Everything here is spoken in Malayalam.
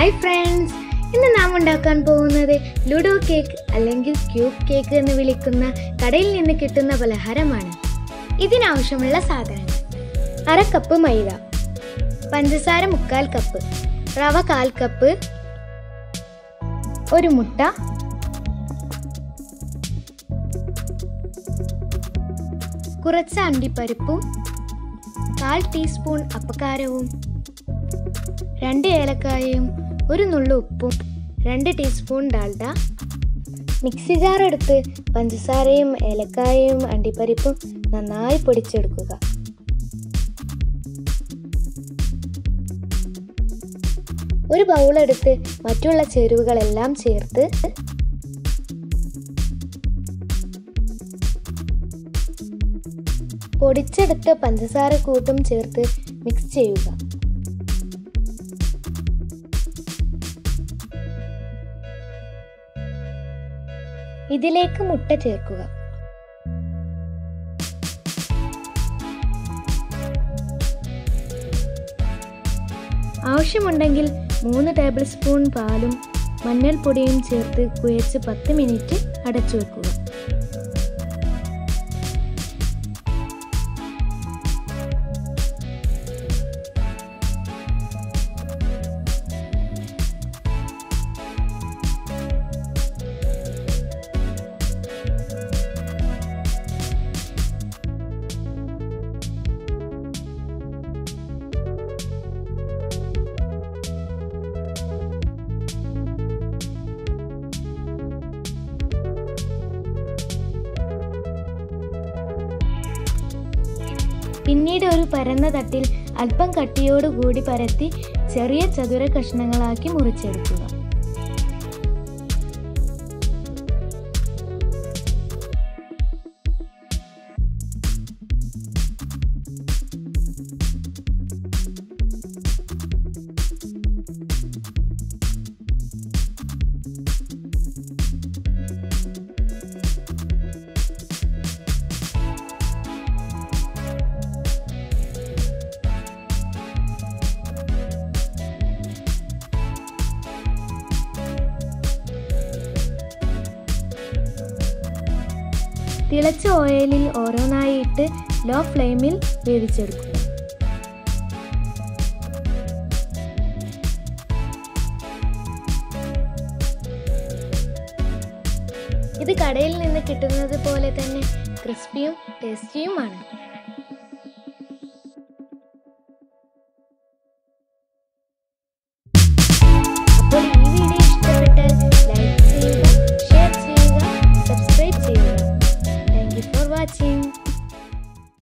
ഹായ് ഫ്രണ്ട്സ് ഇന്ന് നാം ഉണ്ടാക്കാൻ പോകുന്നത് ലുഡോ കേക്ക് അല്ലെങ്കിൽ ക്യൂബ് കേക്ക് എന്ന് വിളിക്കുന്ന കടയിൽ നിന്ന് കിട്ടുന്ന പലഹാരമാണ് ഇതിനാവശ്യമുള്ള സാധനങ്ങൾ അര കപ്പ് മൈദ പഞ്ചസാര മുക്കാൽ കപ്പ് റവ കാൽ കപ്പ് ഒരു മുട്ട കുറച്ച് അണ്ടിപ്പരിപ്പും കാൽ ടീസ്പൂൺ അപ്പക്കാരവും രണ്ട് ഏലക്കായയും ഒരു നുള്ളു ഉപ്പും രണ്ട് ടീസ്പൂൺ ഡാൽഡ മിക്സി ജാർ എടുത്ത് പഞ്ചസാരയും ഏലക്കായയും അണ്ടിപ്പരിപ്പും നന്നായി പൊടിച്ചെടുക്കുക ഒരു ബൗൾ എടുത്ത് മറ്റുള്ള ചേരുവകളെല്ലാം ചേർത്ത് പൊടിച്ചെടുത്ത് പഞ്ചസാര കൂട്ടും ചേർത്ത് മിക്സ് ചെയ്യുക ഇതിലേക്ക് മുട്ട ചേർക്കുക ആവശ്യമുണ്ടെങ്കിൽ മൂന്ന് ടേബിൾ സ്പൂൺ പാലും മഞ്ഞൾപ്പൊടിയും ചേർത്ത് കുഴച്ച് പത്ത് മിനിറ്റ് അടച്ചു വെക്കുക പിന്നീട് ഒരു പരന്ന തട്ടിൽ അല്പം കട്ടിയോടുകൂടി പരത്തി ചെറിയ ചതുര കഷ്ണങ്ങളാക്കി മുറിച്ചെടുക്കുക തിളച്ച ഓയിലിൽ ഓരോന്നായി ഇട്ട് ലോ ഫ്ലെയിമിൽ വേവിച്ചെടുക്കുക ഇത് കടയിൽ നിന്ന് കിട്ടുന്നത് പോലെ തന്നെ ക്രിസ്പിയും ടേസ്റ്റിയുമാണ്